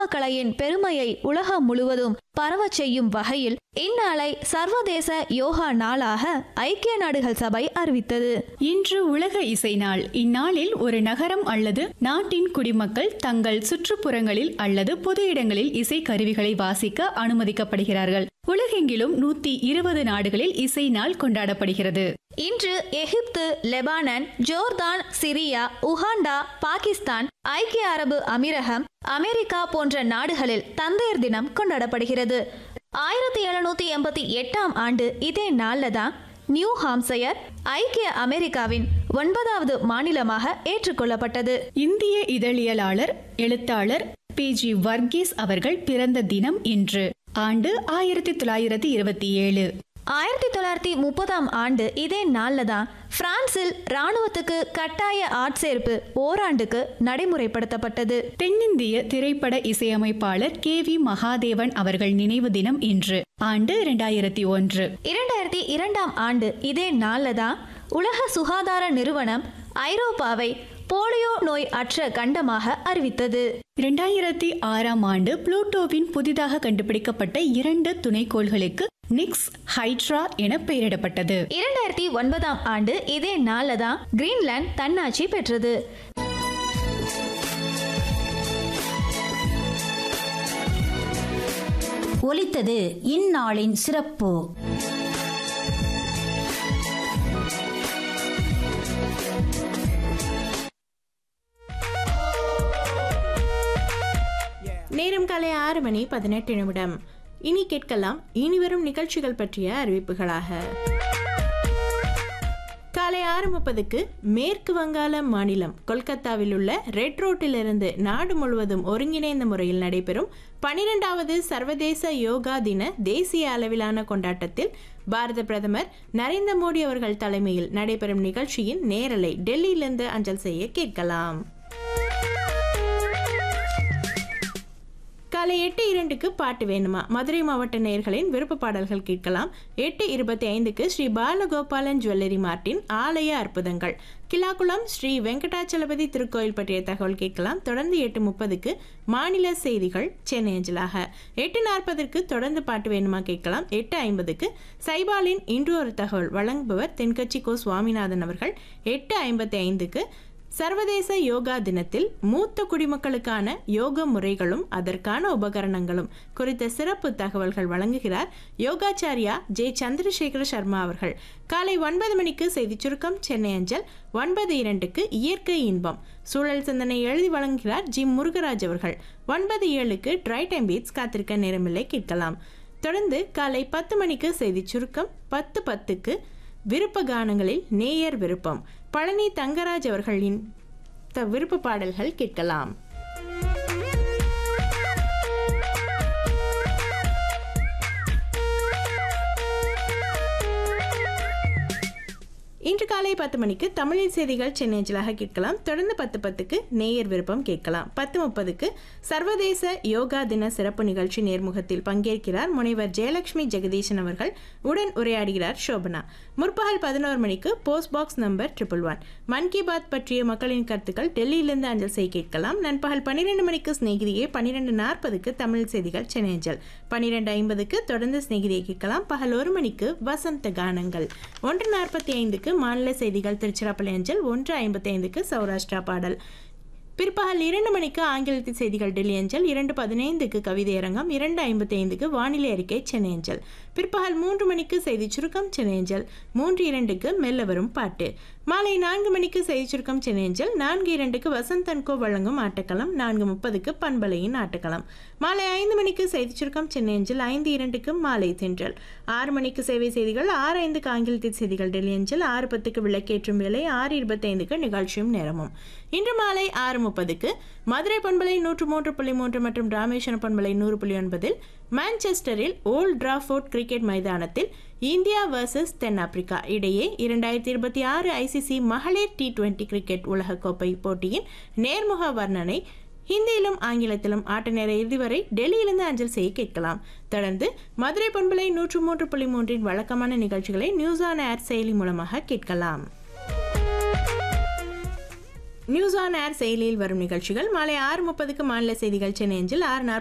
கலையின் பெருமையை உலகம் முழுவதும் பரவச் செய்யும் வகையில் இந்நாளை சர்வதேச யோகா நாளாக ஐக்கிய நாடுகள் சபை அறிவித்தது இன்று உலக இசை நாள் இந்நாளில் ஒரு நகரம் அல்லது நாட்டின் குடிமக்கள் தங்கள் சுற்றுப்புறங்களில் அல்லது பொது இடங்களில் இசை கருவிகளை வாசிக்க அனுமதிக்கப்படுகிறார்கள் உலகெங்கிலும் நூத்தி இருபது நாடுகளில் இசை நாள் கொண்டாடப்படுகிறது இன்று Egypt Lebanon Jordan Syria Uganda Pakistan ஐக்கிய அரபு அமீரகம் அமெரிக்கா போன்ற நாடுகளில் தந்தையர் தினம் கொண்டாடப்படுகிறது ஆயிரத்தி எழுநூத்தி எண்பத்தி எட்டாம் ஆண்டு இதே நாள்ல தான் நியூ ஹாம்சயர் ஐக்கிய அமெரிக்காவின் ஒன்பதாவது மாநிலமாக ஏற்றுக்கொள்ளப்பட்டது இந்திய இதழியலாளர் எழுத்தாளர் பி ஜி வர்கீஸ் அவர்கள் பிறந்த தினம் இன்று ஆண்டு ஆயிரத்தி தொள்ளாயிரத்தி இருபத்தி ஏழு ஆயிரத்தி தொள்ளாயிரத்தி முப்பதாம் ஆண்டு இதே நாளில் தான் பிரான்சில் இராணுவத்துக்கு கட்டாய ஆட்சேர்ப்பு ஓராண்டுக்கு நடைமுறைப்படுத்தப்பட்டது தென்னிந்திய திரைப்பட இசையமைப்பாளர் கே வி மகாதேவன் அவர்கள் நினைவு தினம் இன்று ஆண்டு இரண்டாயிரத்தி ஒன்று இரண்டாயிரத்தி இரண்டாம் ஆண்டு இதே நாளில் தான் உலக சுகாதார நிறுவனம் ஐரோப்பாவை போலியோ நோய் அற்ற கண்டமாக அறிவித்தது இரண்டாயிரத்தி ஆறாம் ஆண்டு புளூட்டோவின் புதிதாக கண்டுபிடிக்கப்பட்ட இரண்டு துணைக்கோள்களுக்கு நிக்ஸ் ஹைட்ரா என பெயரிடப்பட்டது இரண்டாயிரத்தி ஒன்பதாம் ஆண்டு இதே நாளில் தான் கிரீன்லாந்து தன்னாட்சி பெற்றது ஒலித்தது இந்நாளின் சிறப்பு நேரம் காலை ஆறு மணி பதினெட்டு நிமிடம் இனி கேட்கலாம் இனிவரும் நிகழ்ச்சிகள் பற்றிய அறிவிப்புகளாக காலை ஆறு முப்பதுக்கு மேற்கு வங்காள மாநிலம் கொல்கத்தாவில் உள்ள ரெட் ரோட்டிலிருந்து நாடு முழுவதும் ஒருங்கிணைந்த முறையில் நடைபெறும் பனிரெண்டாவது சர்வதேச யோகா தின தேசிய அளவிலான கொண்டாட்டத்தில் பாரத பிரதமர் நரேந்திர மோடி அவர்கள் தலைமையில் நடைபெறும் நிகழ்ச்சியின் நேரலை டெல்லியிலிருந்து அஞ்சல் செய்ய கேட்கலாம் காலை எட்டு இரண்டுக்கு பாட்டு வேணுமா மதுரை மாவட்ட நேயர்களின் விருப்ப பாடல்கள் கேட்கலாம் எட்டு இருபத்தி ஐந்துக்கு ஸ்ரீ பாலகோபாலன் ஜுவல்லரி மார்ட்டின் ஆலய அற்புதங்கள் கிலாக்குளம் ஸ்ரீ வெங்கடாச்சலபதி திருக்கோயில் பற்றிய தகவல் கேட்கலாம் தொடர்ந்து எட்டு முப்பதுக்கு மாநில செய்திகள் சென்னை அஞ்சலாக எட்டு நாற்பதற்கு தொடர்ந்து பாட்டு வேணுமா கேட்கலாம் எட்டு ஐம்பதுக்கு சைபாலின் இன்று ஒரு தகவல் வழங்குபவர் தென்கட்சி கோ சுவாமிநாதன் அவர்கள் எட்டு ஐம்பத்தி ஐந்துக்கு சர்வதேச யோகா தினத்தில் மூத்த குடிமக்களுக்கான யோக முறைகளும் அதற்கான உபகரணங்களும் குறித்த சிறப்பு தகவல்கள் வழங்குகிறார் யோகாச்சாரியா ஜே சந்திரசேகர சர்மா அவர்கள் காலை ஒன்பது மணிக்கு செய்திச் சுருக்கம் சென்னை அஞ்சல் ஒன்பது இரண்டுக்கு இயற்கை இன்பம் சூழல் சிந்தனை எழுதி வழங்குகிறார் ஜி முருகராஜ் அவர்கள் ஒன்பது ஏழுக்கு ட்ரை டைம் பீட்ஸ் காத்திருக்க நேரமில்லை கேட்கலாம் தொடர்ந்து காலை பத்து மணிக்கு செய்திச் சுருக்கம் பத்து பத்துக்கு விருப்ப கானங்களில் நேயர் விருப்பம் பழனி தங்கராஜ் அவர்களின் த- விருப்ப பாடல்கள் கேட்கலாம் இன்று காலை பத்து மணிக்கு தமிழில் செய்திகள் சென்னை அஞ்சலாக கேட்கலாம் தொடர்ந்து பத்து பத்துக்கு நேயர் விருப்பம் கேட்கலாம் பத்து முப்பதுக்கு சர்வதேச யோகா தின சிறப்பு நிகழ்ச்சி நேர்முகத்தில் பங்கேற்கிறார் முனைவர் ஜெயலட்சுமி ஜெகதீசன் அவர்கள் உடன் உரையாடுகிறார் சோபனா முற்பகல் பதினோரு மணிக்கு post box number triple one Mann Ki Baat பற்றிய மக்களின் கருத்துக்கள் டெல்லியிலிருந்து அஞ்சல் செய்ய கேட்கலாம் நண்பகல் பன்னிரெண்டு மணிக்கு சிநேகிதியே பன்னிரெண்டு நாற்பதுக்கு தமிழ் செய்திகள் சென்னை அஞ்சல் பன்னிரெண்டு ஐம்பதுக்கு தொடர்ந்து சிநேகிதியை கேட்கலாம் பகல் ஒரு மணிக்கு வசந்த கானங்கள் ஒன்று நாற்பத்தி ஐந்துக்கு மாநில செய்திகள் திருச்சிராப்பள்ளி அஞ்சல் ஒன்று ஐம்பத்தி ஐந்துக்கு சௌராஷ்டிரா பாடல் பிற்பகல் இரண்டு மணிக்கு ஆங்கிலத்தில் செய்திகள் டெல்லி அஞ்சல் இரண்டு பதினைந்துக்கு கவிதை அரங்கம் இரண்டு ஐம்பத்தி ஐந்துக்கு வானிலை அறிக்கை சென்னை அஞ்சல் பிற்பகல் மூன்று மணிக்கு செய்தி சுருக்கம் சென்னை அஞ்சல் மூன்று இரண்டுக்கு மெல்ல வரும் பாட்டு மாலை நான்கு மணிக்கு செய்தி சுருக்கம் சென்னை அஞ்சல் நான்கு இரண்டுக்கு வசந்த் அன்கோ வழங்கும் ஆட்டக்களம் நான்கு முப்பதுக்கு பண்பலையின் ஆட்டக்களம் மாலை ஐந்து மணிக்கு செய்தி சுருக்கம் சென்னை அஞ்சல் ஐந்து இரண்டுக்கு மாலை தென்றல் ஆறு மணிக்கு சேவை செய்திகள் ஆறு ஐந்துக்கு ஆங்கிலத்தில் செய்திகள் டெல்லி அஞ்சல் ஆறு பத்துக்கு விளக்கேற்றும் வேலை ஆறு இருபத்தைந்துக்கு நிகழ்ச்சியும் நேரமும் இன்று மாலை ஆறு முப்பதுக்கு மதுரை பண்பலை நூற்று மூன்று புள்ளி மூன்று மற்றும் ராமேஸ்வரம் பண்பலை நூறு புள்ளி ஒன்பதில் மான்செஸ்டரில் ஓல்ட் டிராஃபோர்ட் கிரிக்கெட் மைதானத்தில் இந்தியா வர்சஸ் தென்னாப்பிரிக்கா இடையே இரண்டாயிரத்தி இருபத்தி ஆறு ஐசிசி மகளிர் டி டுவெண்டி கிரிக்கெட் உலகக்கோப்பை போட்டியின் நேர்முக வர்ணனை ஹிந்தியிலும் ஆங்கிலத்திலும் ஆட்ட நேர இறுதி வரை டெல்லியிலிருந்து அஞ்சல் செய்ய கேட்கலாம் தொடர்ந்து மதுரை பண்பலை நூற்று மூன்று புள்ளி மூன்றின் வழக்கமான நிகழ்ச்சிகளை நியூஸ் ஆன் ஏர் செயலி மூலமாக கேட்கலாம் நியூஸ் ஆன் ஏர் செயலியில் வரும் நிகழ்ச்சிகள் மாலை ஆறு முப்பதுக்கு மாநில செய்திகள் சென்னை அஞ்சில் ஆறு